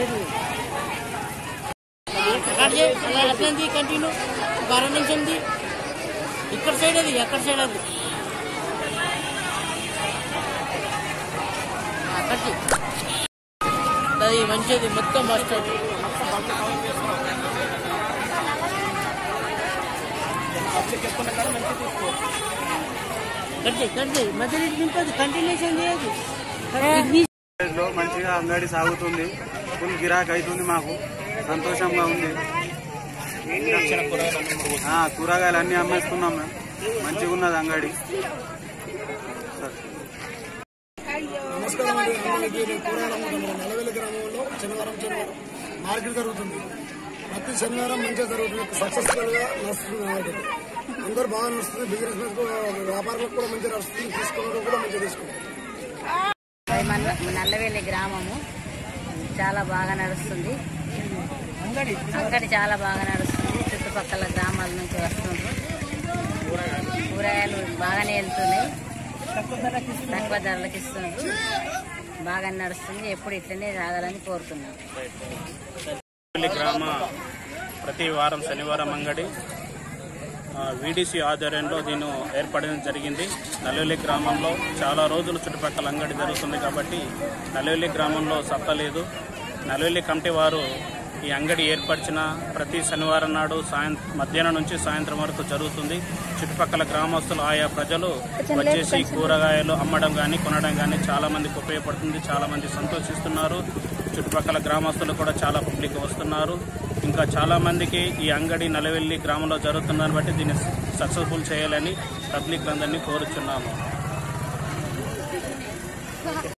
Start చేయి అలా అట్లంది continue బాగా నిమిషంది ఇక్కడ సైడ్ అది అక్కడ సైడ్ అది అక్కడ చెయ్. అది మంచిది మొత్తం బస్ స్టాండ్ కట్ చేయి కట్ చేయి మధ్యలో ఇటు నింపదు కంటిన్యూషన్ చేయదు లో మంచిగా అంగడి సాగుతుంది ఫుల్ గిరాక్ అవుతుంది మాకు సంతోషంగా ఉంది ఆ, కూరగాయలు అన్ని అమ్మేస్తున్నాం మేము మంచిగా ఉన్నది అంగడి నమస్కారం అండి అందరికీ నేను కూరగాయల అమ్ముతాను మన నల్లవెల్లి గ్రామంలో శనివారం శనివారం మార్కెట్ జరుగుతుంది ప్రతి శనివారం మంచిగా జరుగుతుంది సక్సెస్ఫుల్ గా నడుస్తుంది మార్కెట్ అందరు బాగా నడుస్తుంది బిజినెస్ వ్యాపారులకు కూడా మంచిగా నడుస్తుంది తీసుకున్న కూడా మంచిగా తీసుకుంటారు అది మన నల్లవెల్లి గ్రామము చాలా బాగా నడుస్తుంది అంగడి చాలా బాగా నడుస్తుంది చుట్టుపక్కల గ్రామాల నుంచి వస్తుండ్రు కూరగాయలు బాగానే వెళ్తున్నాయి తక్కువ ధరలకు ఇస్తుండ్రు బాగా నడుస్తుంది ఎప్పుడు ఇట్లనే సాగాలని కోరుతున్నాం పల్లి గ్రామ ప్రతి వారం శనివారం అంగడి వీడీసీ ఆధ్వర్యంలో దీన్ని ఏర్పడడం జరిగింది నల్లవెల్లి గ్రామంలో చాలా రోజులు చుట్టుపక్కల అంగడి జరుగుతుంది కాబట్టి నల్లవెల్లి గ్రామంలో సత్తా లేదు నల్లవెల్లి కమిటీ వారు ఈ అంగడి ఏర్పరిచిన ప్రతి శనివారం నాడు సాయంత్రం మధ్యాహ్నం నుంచి సాయంత్రం వరకు జరుగుతుంది చుట్టుపక్కల గ్రామస్తులు ఆయా ప్రజలు వచ్చేసి కూరగాయలు అమ్మడం కానీ కొనడం కానీ చాలా మందికి ఉపయోగపడుతుంది చాలా మంది సంతోషిస్తున్నారు చుట్టుపక్కల గ్రామస్తులు కూడా చాలా పబ్లిక్ వస్తున్నారు ఇంకా చాలా మందికి ఈ అంగడి నలవెల్లి గ్రామంలో జరుగుతుందని బట్టి దీన్ని సక్సెస్ఫుల్ చేయాలని పబ్లిక్ అందరినీ కోరుచున్నాము